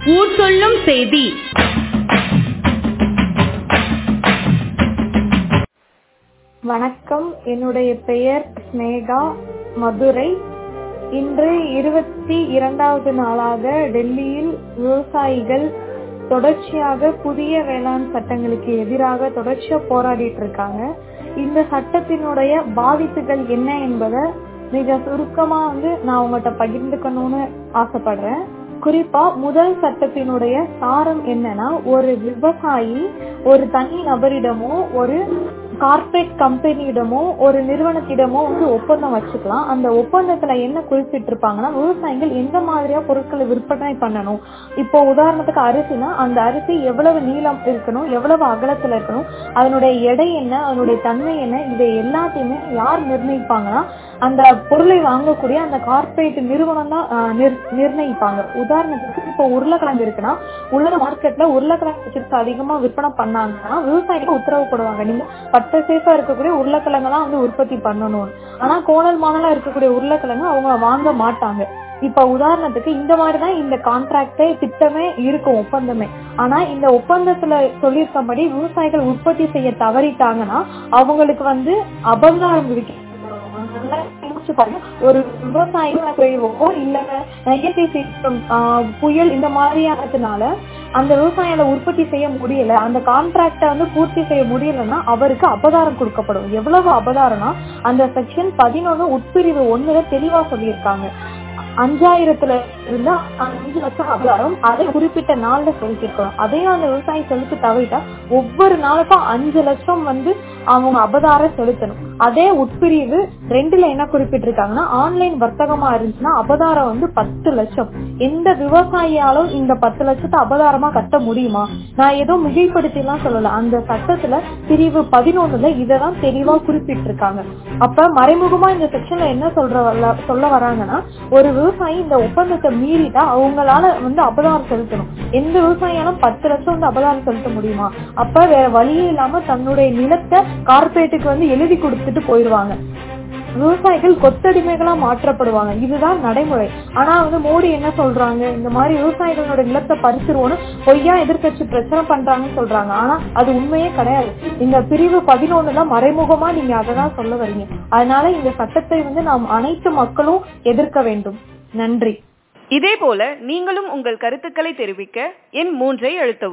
ஊர் சொல்லும் செய்தி வணக்கம் என்னுடைய பெயர் ஸ்னேகா மதுரை இன்று இருபத்தி இரண்டாவது நாளாக டெல்லியில் விவசாயிகள் தொடர்ச்சியாக புதிய வேளாண் சட்டங்களுக்கு எதிராக தொடர்ச்சியா போராடிட்டு இருக்காங்க இந்த சட்டத்தினுடைய பாதிப்புகள் என்ன என்பதை மிக சுருக்கமா வந்து நான் உங்கள்கிட்ட பகிர்ந்துக்கணும்னு ஆசைப்படுறேன் குறிப்பா முதல் சட்டத்தினுடைய சாரம் என்னன்னா ஒரு விவசாயி ஒரு தனி நபரிடமோ ஒரு கார்ப்பரேட் கம்பெனியிடமோ ஒரு நிறுவனத்திடமோ வந்து ஒப்பந்தம் வச்சுக்கலாம் அந்த ஒப்பந்தத்துல என்ன குறிப்பிட்டிருப்பாங்கன்னா விவசாயிகள் எந்த மாதிரியா பொருட்களை விற்பனை பண்ணணும் இப்போ உதாரணத்துக்கு அரிசினா அந்த அரிசி எவ்வளவு நீளம் இருக்கணும் எவ்வளவு அகலத்துல இருக்கணும் அதனுடைய எடை என்ன அதனுடைய தன்மை என்ன இதை எல்லாத்தையுமே யார் நிர்ணயிப்பாங்கன்னா அந்த பொருளை வாங்கக்கூடிய அந்த கார்ப்பரேட் நிறுவனம் தான் நிர்ணயிப்பாங்க உதாரணத்துக்கு இப்போ உருளைக்கிழங்கு இருக்குன்னா உலக மார்க்கெட்ல உருளைக்கிழங்கு சிப்ஸ் அதிகமா விற்பனை பண்ணாங்கன்னா விவசாயிகள் உத்தரவு போடுவாங்க நீங்க பட்ட சேஃபா இருக்கக்கூடிய உருளைக்கிழங்கெல்லாம் வந்து உற்பத்தி பண்ணணும் ஆனா கோணல் மானலா இருக்கக்கூடிய உருளைக்கிழங்கு அவங்க வாங்க மாட்டாங்க இப்ப உதாரணத்துக்கு இந்த மாதிரிதான் இந்த கான்ட்ராக்டே திட்டமே இருக்கும் ஒப்பந்தமே ஆனா இந்த ஒப்பந்தத்துல சொல்லியிருக்கபடி விவசாயிகள் உற்பத்தி செய்ய தவறிட்டாங்கன்னா அவங்களுக்கு வந்து அபங்காரம் விதிக்க ஒரு விவசாயிவோ இல்ல இயற்கை சீற்றம் புயல் இந்த மாதிரியானதுனால அந்த விவசாயில உற்பத்தி செய்ய முடியல அந்த கான்ட்ராக்ட வந்து பூர்த்தி செய்ய முடியலன்னா அவருக்கு அபதாரம் கொடுக்கப்படும் எவ்வளவு அபதாரம்னா அந்த செக்ஷன் பதினொன்னு உட்பிரிவு ஒண்ணுல தெளிவா சொல்லியிருக்காங்க அஞ்சாயிரத்துல இருந்தா அஞ்சு லட்சம் அபதாரம் அதை குறிப்பிட்ட நாள்ல செலுத்திருக்கணும் அதையும் அந்த விவசாயி செலுத்தி தவிட்டா ஒவ்வொரு நாளுக்கும் அஞ்சு லட்சம் வந்து அவங்க அபதாரம் செலுத்தணும் அதே உட்பிரிவு ரெண்டுல என்ன குறிப்பிட்டிருக்காங்கன்னா ஆன்லைன் வர்த்தகமா இருந்துச்சுன்னா அபதாரம் வந்து பத்து லட்சம் எந்த விவசாயியாலும் இந்த பத்து லட்சத்தை அபதாரமா கட்ட முடியுமா நான் ஏதோ மிகைப்படுத்தி எல்லாம் சொல்லல அந்த சட்டத்துல பிரிவு பதினொன்னுல இதெல்லாம் தெளிவா குறிப்பிட்டிருக்காங்க அப்ப மறைமுகமா இந்த செக்ஷன்ல என்ன சொல்ற சொல்ல வராங்கன்னா ஒரு விவசாயி இந்த ஒப்பந்தத்தை மீறிட்டா அவங்களால வந்து அபதாரம் செலுத்தணும் எந்த விவசாயியாலும் பத்து லட்சம் வந்து அபதாரம் செலுத்த முடியுமா அப்ப வேற வழியே இல்லாம தன்னுடைய நிலத்தை கார்பரேட்டுக்கு வந்து எழுதி கொடுத்துட்டு போயிருவாங்க விவசாயிகள் கொத்தடிமைகளா மாற்றப்படுவாங்க இதுதான் நடைமுறை ஆனா வந்து மோடி என்ன சொல்றாங்க இந்த மாதிரி விவசாயிகளோட நிலத்தை பறிச்சிருவோம்னு பொய்யா எதிர்கட்சி பிரச்சனை பண்றாங்கன்னு சொல்றாங்க ஆனா அது உண்மையே கிடையாது இந்த பிரிவு பதினொன்னுல மறைமுகமா நீங்க அததான் சொல்ல வரீங்க அதனால இந்த சட்டத்தை வந்து நாம் அனைத்து மக்களும் எதிர்க்க வேண்டும் நன்றி இதே போல நீங்களும் உங்கள் கருத்துக்களை தெரிவிக்க எண் மூன்றை அழுத்தவும்